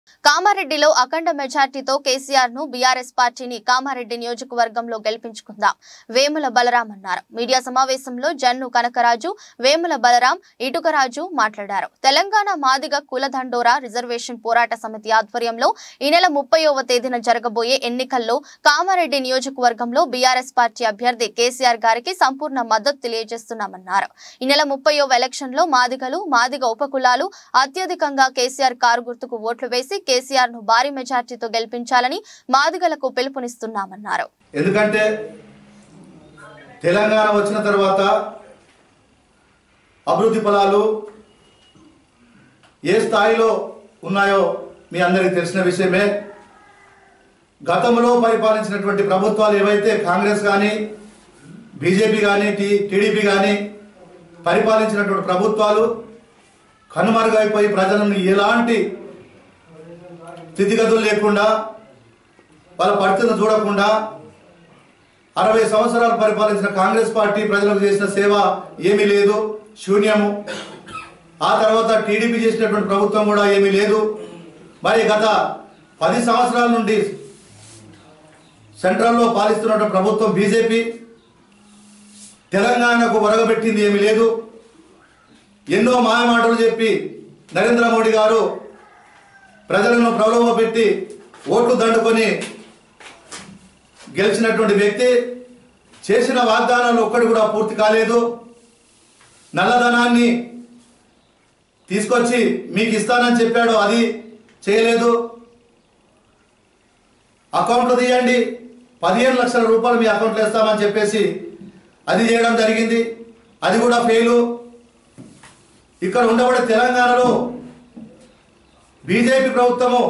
కామారెడ్డిలో అఖండ మెజార్టీతో కేసీఆర్ ను బీఆర్ఎస్ పార్టీని కామారెడ్డి నియోజకవర్గంలో గెలిపించుకుందాం వేముల బలరాం అన్నారు మీడియా సమావేశంలో జన్ను కనకరాజు వేముల బలరాం ఇటుకరాజు మాట్లాడారు తెలంగాణ మాదిగ కులదండోరా రిజర్వేషన్ పోరాట సమితి ఆధ్వర్యంలో ఈ నెల ముప్పైవ తేదీన జరగబోయే ఎన్నికల్లో కామారెడ్డి నియోజకవర్గంలో బీఆర్ఎస్ పార్టీ అభ్యర్థి కేసీఆర్ గారికి సంపూర్ణ మద్దతు తెలియజేస్తున్నామన్నారు ఈ నెల ముప్పైవ ఎలక్షన్ లో మాదిగలు మాదిగ ఉపకులాలు అత్యధికంగా కేసీఆర్ కారు గుర్తుకు ఓట్లు వేసి కేసీఆర్ ను భారీ మెజార్టీతో గెలిపించాలని మాదిగలకు పిలుపునిస్తున్నామన్నారు ఎందుకంటే తెలంగాణ వచ్చిన తర్వాత అభివృద్ధి ఫలాలు ఏ స్థాయిలో ఉన్నాయో మీ అందరికీ తెలిసిన విషయమే గతంలో పరిపాలించినటువంటి ప్రభుత్వాలు ఏవైతే కాంగ్రెస్ కానీ బీజేపీ కానీ టీ టీడీపీ కానీ పరిపాలించినటువంటి ప్రభుత్వాలు కనుమరుగైపోయి ప్రజలను ఎలాంటి స్థితిగతులు లేకుండా వాళ్ళ పరిస్థితులను చూడకుండా అరవై సంవత్సరాలు పరిపాలించిన కాంగ్రెస్ పార్టీ ప్రజలకు చేసిన సేవ ఏమీ లేదు శూన్యము ఆ తర్వాత టీడీపీ చేసినటువంటి ప్రభుత్వం కూడా ఏమీ లేదు మరి గత పది సంవత్సరాల నుండి సెంట్రల్లో పాలిస్తున్నటువంటి ప్రభుత్వం బీజేపీ తెలంగాణకు వరగబెట్టింది ఏమీ లేదు ఎన్నో మాయమాటలు చెప్పి నరేంద్ర మోడీ గారు ప్రజలను ప్రలోభపెట్టి ఓట్లు దండుకొని గెలిచినటువంటి వ్యక్తి చేసిన వాగ్దానాలు ఒక్కటి కూడా పూర్తి కాలేదు నల్లధనాన్ని తీసుకొచ్చి మీకు ఇస్తానని చెప్పాడు అది చేయలేదు అకౌంట్లు తీయండి పదిహేను లక్షల రూపాయలు మీ అకౌంట్లో వేస్తామని చెప్పేసి అది చేయడం జరిగింది అది కూడా ఫెయిలు ఇక్కడ ఉండబడే తెలంగాణలో బీజేపీ ప్రభుత్వము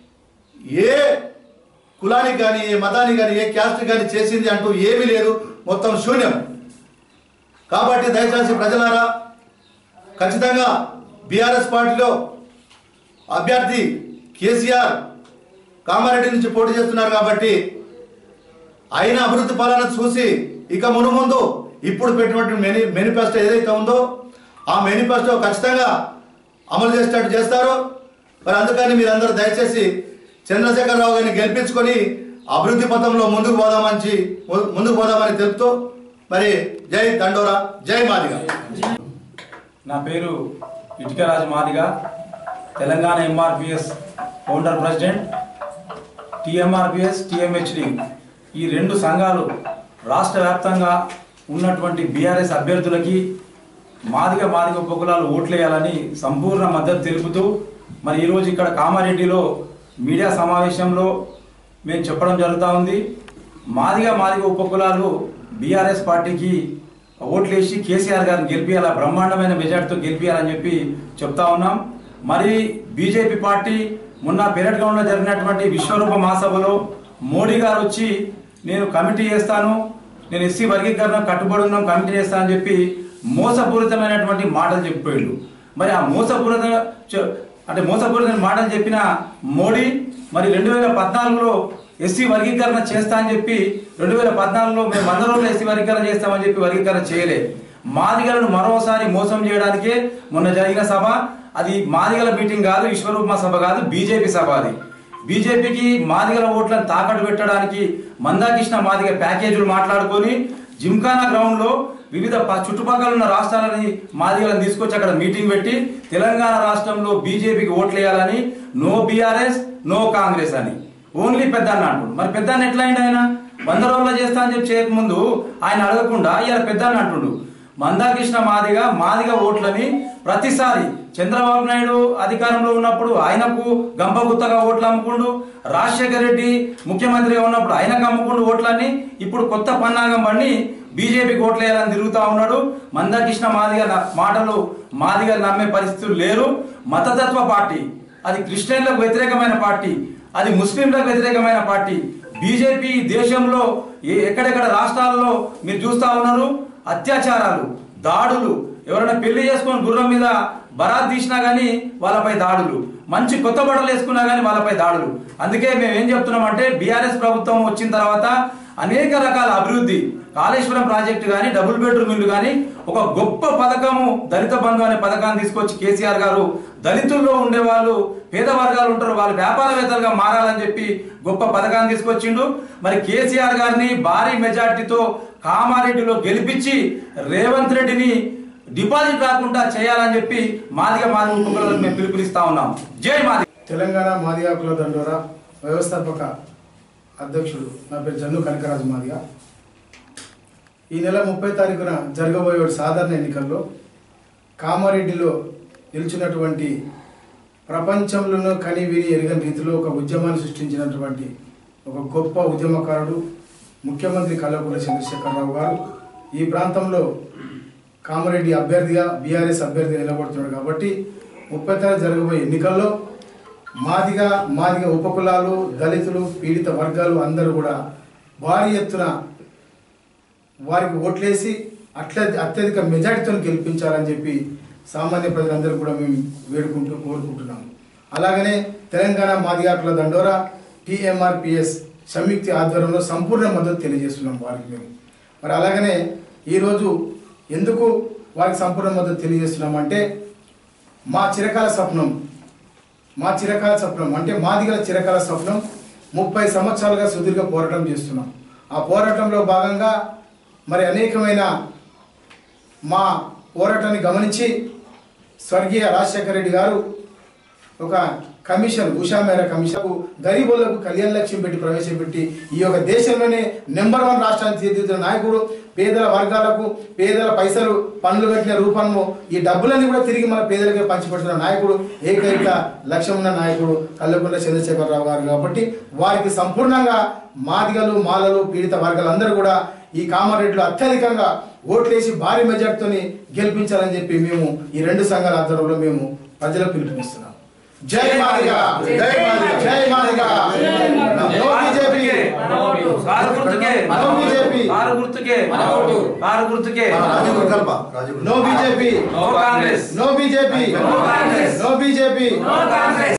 ఏ కులానికి కానీ ఏ మతానికి కానీ ఏ క్యాస్ట్ కానీ చేసింది అంటూ ఏమీ లేదు మొత్తం శూన్యం కాబట్టి దయచేసి ప్రజలారా ఖచ్చితంగా బీఆర్ఎస్ పార్టీలో అభ్యర్థి కేసీఆర్ కామారెడ్డి నుంచి పోటీ చేస్తున్నారు కాబట్టి అయిన అభివృద్ధి పాలన చూసి ఇక మును ముందు ఇప్పుడు పెట్టినటువంటి మెని మేనిఫెస్టో ఏదైతే ఉందో ఆ మేనిఫెస్టో ఖచ్చితంగా అమలు చేసేటట్టు చేస్తారు మరి అందుకని మీరందరూ దయచేసి చంద్రశేఖరరావు గారిని గెలిపించుకొని అభివృద్ధి పథంలో ముందుకు పోదామని ముందుకు పోదామని తెలుపుతూ మరి జై దండోరా జై మాదిగా నా పేరు Itukaraju Madiga Telangana MRPS founder president TMRPS TMHD ఈ రెండు సంఘాలు రాష్ట్ర వ్యాప్తంగా ఉన్నటువంటి బీఆర్ఎస్ అభ్యర్థులకి మాదిగ మాదిగ ఉపకులాలు ఓట్లేయాలని సంపూర్ణ మద్దతు తెలుపుతూ మరి ఈరోజు ఇక్కడ కామారెడ్డిలో మీడియా సమావేశంలో మేము చెప్పడం జరుగుతూ ఉంది మాదిగ మాదిగ ఉపకులాలు బీఆర్ఎస్ పార్టీకి ఓట్లేసి కేసీఆర్ గారిని గెలిపియాలా బ్రహ్మాండమైన మెజార్టీతో గెలిపియాలని చెప్పి చెప్తా ఉన్నాం మరి బీజేపీ పార్టీ మొన్న పెరట్గౌన్లో జరిగినటువంటి విశ్వరూప మహాసభలో మోడీ గారు వచ్చి నేను కమిటీ చేస్తాను నేను ఎస్సీ వర్గీకరణ కట్టుబడి ఉన్నాం కమిటీ చేస్తాను అని చెప్పి మోసపూరితమైనటువంటి మాటలు చెప్పాడు మరి ఆ మోసపూరిత చె- అంటే మోసపూరితమైన మాటలు చెప్పిన మోడీ మరి రెండు వేల పద్నాలుగులో ఎస్సీ వర్గీకరణ చేస్తా అని చెప్పి రెండు వేల పద్నాలుగులో మేము వంద రోజులు ఎస్సీ వర్గీకరణ చేస్తామని చెప్పి వర్గీకరణ చేయలే మాదిగలను మరోసారి మోసం చేయడానికే మొన్న జరిగిన సభ అది మాదిగల మీటింగ్ కాదు విశ్వరూప సభ కాదు బీజేపీ సభ అది బీజేపీకి మాదిగల ఓట్లను తాకట్టు పెట్టడానికి మందాకృష్ణ మాదిగ ప్యాకేజీలు మాట్లాడుకొని జిమ్ఖానా గ్రౌండ్ లో వివిధ ప- చుట్టుపక్కల ఉన్న రాష్ట్రాలని మాదిగలను తీసుకొచ్చి అక్కడ మీటింగ్ పెట్టి తెలంగాణ రాష్ట్రంలో బీజేపీకి ఓట్లు వేయాలని నో బీఆర్ఎస్ నో కాంగ్రెస్ అని ఓన్లీ పెద్ద అన్న అంటుండు మరి పెద్ద అన్న ఎట్లా అయింది ఆయన వంద రోజుల్లో చేస్తా అని చెప్పి చేయకముందు ఆయన అడగకుండా ఇవాళ పెద్ద అన్న అంటుండు మందాకృష్ణ మాదిగ మాదిగ ఓట్లని ప్రతిసారి చంద్రబాబు నాయుడు అధికారంలో ఉన్నప్పుడు ఆయనకు గంపగుత్తగా ఓట్లు అమ్ముకుండు రాజశేఖర రెడ్డి ముఖ్యమంత్రిగా ఉన్నప్పుడు ఆయనకు అమ్ముకుండు ఓట్లన్నీ ఇప్పుడు కొత్త పన్నాగం పండి బీజేపీకి ఓట్లు వేయాలని తిరుగుతా ఉన్నాడు మందాకృష్ణ మాదిగ న- మాటలు మాదిగ నమ్మే పరిస్థితులు లేరు మతతత్వ పార్టీ అది క్రిస్టియన్లకు వ్యతిరేకమైన పార్టీ అది ముస్లింలకు వ్యతిరేకమైన పార్టీ బీజేపీ దేశంలో ఏ- ఎక్కడెక్కడ రాష్ట్రాల్లో మీరు చూస్తా ఉన్నారు అత్యాచారాలు దాడులు ఎవరైనా పెళ్లి చేసుకొని గుర్రం మీద బరాత్ తీసినా గానీ వాళ్ళపై దాడులు మంచి కొత్త బట్టలు వేసుకున్నా గానీ వాళ్ళపై దాడులు అందుకే మేము ఏం చెప్తున్నామంటే బీఆర్ఎస్ ప్రభుత్వం వచ్చిన తర్వాత అనేక రకాల అభివృద్ధి కాళేశ్వరం ప్రాజెక్టు కానీ డబుల్ బెడ్రూమ్ ఇల్లు కానీ ఒక గొప్ప పథకము దళిత బంధు అనే పథకాన్ని తీసుకొచ్చి కేసీఆర్ గారు దళితుల్లో ఉండే వాళ్ళు పేద వర్గాలు ఉంటారు వాళ్ళు వ్యాపారవేత్తలుగా మారాలని చెప్పి గొప్ప పథకాన్ని తీసుకొచ్చిండు మరి కేసీఆర్ గారిని భారీ మెజార్టీతో కామారెడ్డిలో గెలిపించి రేవంత్ రెడ్డిని డిపాజిట్ రాకుండా చేయాలని చెప్పి మాదిగ మాదిగ ఉపకులకు మేము పిలుపునిస్తా ఉన్నాం జై మాది తెలంగాణ మాదిగా కుల దండోరా వ్యవస్థాపక అధ్యక్షుడు నా పేరు జన్ను కనకరాజు మాదిగా ఈ నెల ముప్పై తారీఖున జరగబోయే సాధారణ ఎన్నికల్లో కామారెడ్డిలో నిలిచినటువంటి ప్రపంచంలోనూ కని విని ఎరగని రీతిలో ఒక ఉద్యమాన్ని సృష్టించినటువంటి ఒక గొప్ప ఉద్యమకారుడు ముఖ్యమంత్రి కల్వకుంట్ల చంద్రశేఖరరావు గారు ఈ ప్రాంతంలో కామారెడ్డి అభ్యర్థిగా బీఆర్ఎస్ అభ్యర్థిగా నిలబడుతున్నాడు కాబట్టి ముప్పై తారీఖు జరగబోయే ఎన్నికల్లో మాదిగా మాదిగ ఉపకులాలు దళితులు పీడిత వర్గాలు అందరూ కూడా భారీ ఎత్తున వారికి ఓట్లేసి అట్లా అత్యధిక మెజారిటీతో గెలిపించాలని చెప్పి సామాన్య ప్రజలందరూ కూడా మేము వేడుకుంటూ కోరుకుంటున్నాం అలాగనే తెలంగాణ మాదిగాకుల దండోరా టీఎంఆర్పిఎస్ సంయుక్త ఆధ్వర్యంలో సంపూర్ణ మద్దతు తెలియజేస్తున్నాం వారికి మేము మరి అలాగనే ఈరోజు ఎందుకు వారికి సంపూర్ణ మద్దతు తెలియజేస్తున్నాం అంటే మా చిరకాల స్వప్నం మా చిరకాల స్వప్నం అంటే మాదిగల చిరకాల స్వప్నం ముప్పై సంవత్సరాలుగా సుదీర్ఘ పోరాటం చేస్తున్నాం ఆ పోరాటంలో భాగంగా మరి అనేకమైన మా పోరాటాన్ని గమనించి స్వర్గీయ రాజశేఖర రెడ్డి గారు ఒక కమిషన్ ఉషా మేర కమిషన్ గరీబులకు కళ్యాణ లక్ష్యం పెట్టి ప్రవేశపెట్టి ఈ యొక్క దేశంలోనే నెంబర్ వన్ రాష్ట్రాన్ని తీర్చిదిద్దిన నాయకుడు పేదల వర్గాలకు పేదల పైసలు పనులు కట్టిన రూపంలో ఈ డబ్బులన్నీ కూడా తిరిగి మన పేదలకే పంచిపెడుతున్న నాయకుడు ఏకైక లక్ష్యం ఉన్న నాయకుడు కల్లకొండ చంద్రశేఖరరావు గారు కాబట్టి వారికి సంపూర్ణంగా మాదిగలు మాలలు పీడిత వర్గాలందరూ కూడా ఈ కామారెడ్డిలో అత్యధికంగా ఓట్లేసి భారీ మెజార్టీతోని గెలిపించాలని చెప్పి మేము ఈ రెండు సంఘాల ఆధ్వర్యంలో మేము ప్రజలకు పిలుపునిస్తున్నాం జై మాదిగా జై మాదిగా. జై మాదిగా నో బీజేపీ కారు గుర్తుకే నో బీజేపీ కారు గుర్తుకే కారు గుర్తుకే రాజీవ్ కల్ప Rajiv no BJP no Congress no BJP no Congress. No BJP no Congress